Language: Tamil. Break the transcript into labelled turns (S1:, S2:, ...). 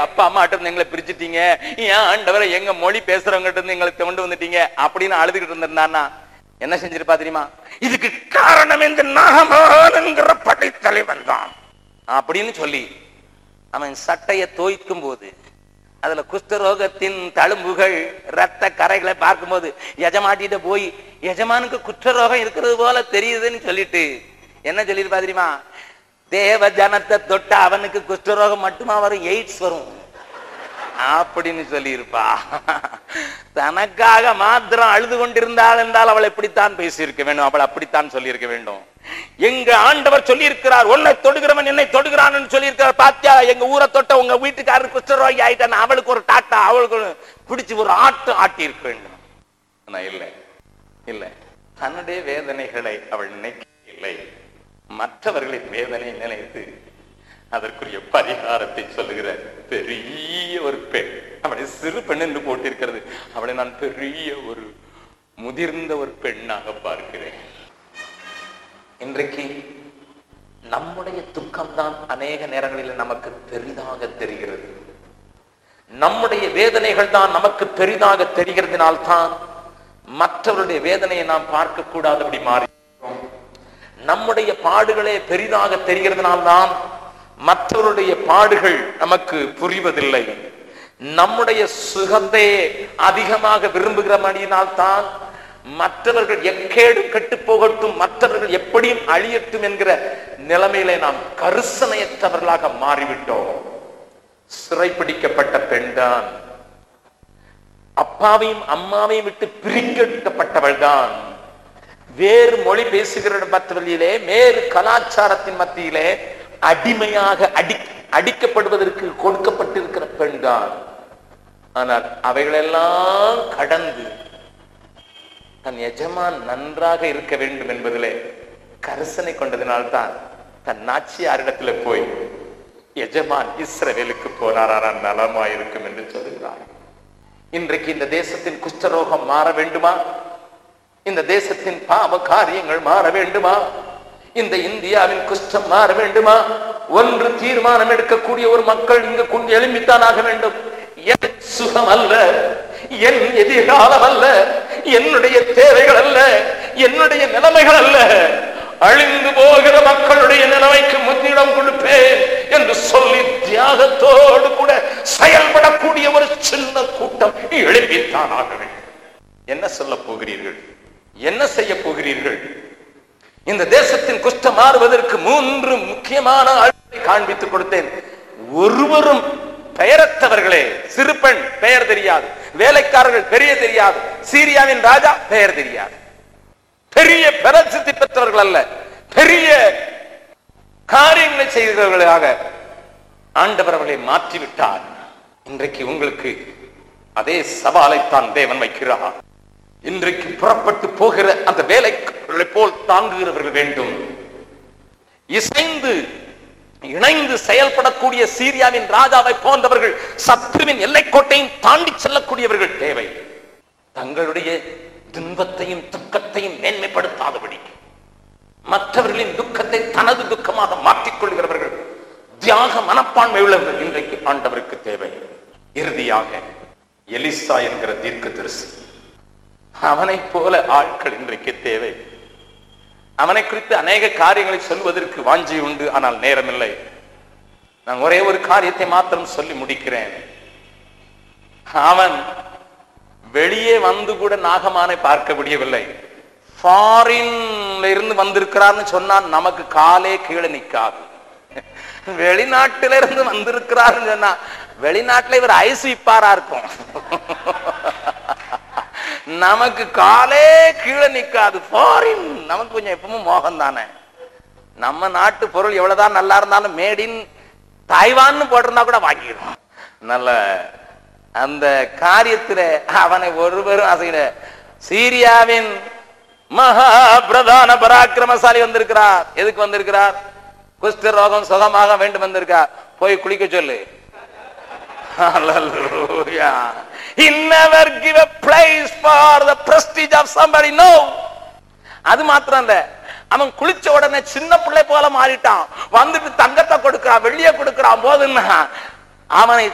S1: அப்பா அம்மா கிட்ட இருந்து எங்களை பிரிச்சுட்டீங்க ஏன் ஆண்டவரை எங்க மொழி பேசுறவங்க கிட்ட இருந்து எங்களை கொண்டு வந்துட்டீங்க அப்படின்னு அழுதுகிட்டு இருந்திருந்தான்னா என்ன செஞ்சிருப்பா தெரியுமா இதுக்கு காரணம் இந்த நாகமான் என்கிற படைத்தலைவன் தான் அப்படின்னு சொல்லி அவன் சட்டையை தோய்க்கும் போது அதுல குஷ்டரோகத்தின் தழும்புகள் ரத்த கரைகளை பார்க்கும்போது எஜமாட்டிட்ட போய் எஜமானுக்கு குஷ்டரோகம் இருக்கிறது போல தெரியுதுன்னு சொல்லிட்டு என்ன சொல்லிருப்பா தெரியுமா தேவ ஜனத்தை தொட்ட அவனுக்கு குஷ்டரோகம் மட்டுமா வரும் எய்ட்ஸ் வரும் அப்படின்னு சொல்லியிருப்பா தனக்காக மாத்திரம் அழுது கொண்டிருந்தாள் என்றால் அவள் எப்படித்தான் பேசியிருக்க வேண்டும் அவள் அப்படித்தான் சொல்லியிருக்க வேண்டும் எங்க ஆண்டவர் சொல்லியிருக்கிறார் உன்னை தொடுகிறவன் என்னை தொடுகிறான்னு சொல்லியிருக்கிறார் பாத்தியா எங்க ஊரை தொட்ட உங்க வீட்டுக்காரர் குஷ்டரோகி ஆயிட்டான் அவளுக்கு ஒரு டாட்டா அவளுக்கு ஒரு பிடிச்சு ஒரு ஆட்டம் ஆட்டி இருக்க வேண்டும் ஆனா இல்லை இல்லை தன்னுடைய வேதனைகளை அவள் நினைக்கவில்லை மற்றவர்களின் வேதனை நினைத்து அதற்குரிய பரிகாரத்தை சொல்லுகிற பெரிய ஒரு பெண் அவளை சிறு பெண் என்று போட்டிருக்கிறது அவளை நான் பெரிய ஒரு முதிர்ந்த ஒரு பெண்ணாக பார்க்கிறேன் இன்றைக்கு நம்முடைய துக்கம்தான் அநேக நேரங்களில் நமக்கு பெரிதாக தெரிகிறது நம்முடைய வேதனைகள் தான் நமக்கு பெரிதாக தெரிகிறதுனால் தான் மற்றவருடைய வேதனையை நாம் பார்க்க கூடாதபடி மாறி நம்முடைய பாடுகளே பெரிதாக தெரிகிறதுனால்தான் மற்றவருடைய பாடுகள் நமக்கு புரிவதில்லை நம்முடைய சுகத்தை அதிகமாக விரும்புகிறபடியினால் தான் மற்றவர்கள் எக்கேடும் கெட்டு போகட்டும் மற்றவர்கள் எப்படியும் அழியட்டும் என்கிற நிலைமையிலே நாம் கருசனையற்றவர்களாக மாறிவிட்டோம் சிறைப்பிடிக்கப்பட்ட பெண்தான் அப்பாவையும் அம்மாவையும் விட்டு பிரிக்கப்பட்டவள் தான் வேறு மொழி பேசுகிற மற்றவர்களிலே வேறு கலாச்சாரத்தின் மத்தியிலே அடிமையாக அடி அடிக்கப்படுவதற்கு கொடுக்கப்பட்டிருக்கிற பெண்தான் ஆனால் அவைகளெல்லாம் கடந்து தன் எஜமான் நன்றாக இருக்க வேண்டும் என்பதிலே கரிசனை கொண்டதினால்தான் தன் நாச்சியாரிடத்துல போய் எஜமான் இஸ்ரவேலுக்கு போனாரா நலமாயிருக்கும் என்று சொல்கிறார் இன்றைக்கு இந்த தேசத்தின் குஷ்டரோகம் மாற வேண்டுமா இந்த தேசத்தின் பாவ காரியங்கள் மாற வேண்டுமா இந்த இந்தியாவின் குஷ்டம் மாற வேண்டுமா ஒன்று தீர்மானம் எடுக்கக்கூடிய ஒரு மக்கள் இங்கு கொண்டு எழும்பித்தான் ஆக வேண்டும் என் சுகம் அல்ல என் எதிர்காலம் அல்ல என்னுடைய தேவைகள் அல்ல என்னுடைய நிலைமைகள் அல்ல அழிந்து போகிற மக்களுடைய நிலைமைக்கு முன்னிடம் கொடுப்பேன் என்று சொல்லி தியாகத்தோடு கூட செயல்படக்கூடிய ஒரு சின்ன கூட்டம் எழுப்பித்தான் ஆக வேண்டும் என்ன சொல்ல போகிறீர்கள் என்ன செய்ய போகிறீர்கள் இந்த தேசத்தின் குஷ்டம் மாறுவதற்கு மூன்று முக்கியமான ஆளுமை காண்பித்துக் கொடுத்தேன் ஒருவரும் பெயரற்றவர்களே சிறு பெண் பெயர் தெரியாது வேலைக்காரர்கள் பெரிய தெரியாது சீரியாவின் ராஜா பெயர் தெரியாது பெரிய பிரசித்தி பெற்றவர்கள் அல்ல பெரிய காரியங்களை செய்தவர்களாக ஆண்டவர் அவர்களை மாற்றிவிட்டார் இன்றைக்கு உங்களுக்கு அதே சவாலைத்தான் தேவன் வைக்கிறார் இன்றைக்கு புறப்பட்டு போகிற அந்த வேலைகளை போல் தாங்குகிறவர்கள் வேண்டும் இசைந்து இணைந்து செயல்படக்கூடிய சீரியாவின் ராஜாவை போன்றவர்கள் சத்துருவின் எல்லைக்கோட்டையும் தாண்டி செல்லக்கூடியவர்கள் தேவை தங்களுடைய துன்பத்தையும் துக்கத்தையும் மேன்மைப்படுத்தாதபடி மற்றவர்களின் துக்கத்தை தனது துக்கமாக மாற்றிக் கொள்கிறவர்கள் தியாக மனப்பான்மை உள்ளவர்கள் இன்றைக்கு ஆண்டவருக்கு தேவை இறுதியாக எலிசா என்கிற தீர்க்க தரிசி அவனை போல ஆட்கள் இன்றைக்கு தேவை அவனை குறித்து அநேக காரியங்களை சொல்வதற்கு வாஞ்சி உண்டு ஆனால் நேரமில்லை நான் ஒரே ஒரு காரியத்தை மாத்திரம் சொல்லி முடிக்கிறேன் அவன் வெளியே வந்து கூட நாகமானை பார்க்க முடியவில்லை ஃபாரின்ல இருந்து வந்திருக்கிறார்னு சொன்னா நமக்கு காலே கீழே நிக்காது வெளிநாட்டில இருந்து வந்திருக்கிறாருன்னு சொன்னா வெளிநாட்டுல இவர் ஐஸ் விப்பாரா இருக்கும் நமக்கு காலே கீழே நிக்காது ஃபாரின் நமக்கு கொஞ்சம் எப்பவும் மோகம் தானே நம்ம நாட்டு பொருள் எவ்வளவுதான் நல்லா இருந்தாலும் மேடின் தாய்வான்னு போட்டிருந்தா கூட வாங்கிடும் நல்ல அந்த காரியத்துல அவனை ஒருவரும் அசையிட சீரியாவின் மகா பிரதான பராக்கிரமசாலி வந்திருக்கிறார் எதுக்கு வந்திருக்கிறார் குஷ்ட ரோகம் சுகமாக வேண்டும் வந்திருக்கார் போய் குளிக்க சொல்லு Hallelujah. He never give a place for the prestige of somebody. No. அது மாத்திரம் இல்ல அவன் குளிச்ச உடனே சின்ன பிள்ளை போல மாறிட்டான் வந்துட்டு தங்கத்தை கொடுக்கிறான் வெள்ளிய கொடுக்கிறான் போதுன்னா அவனை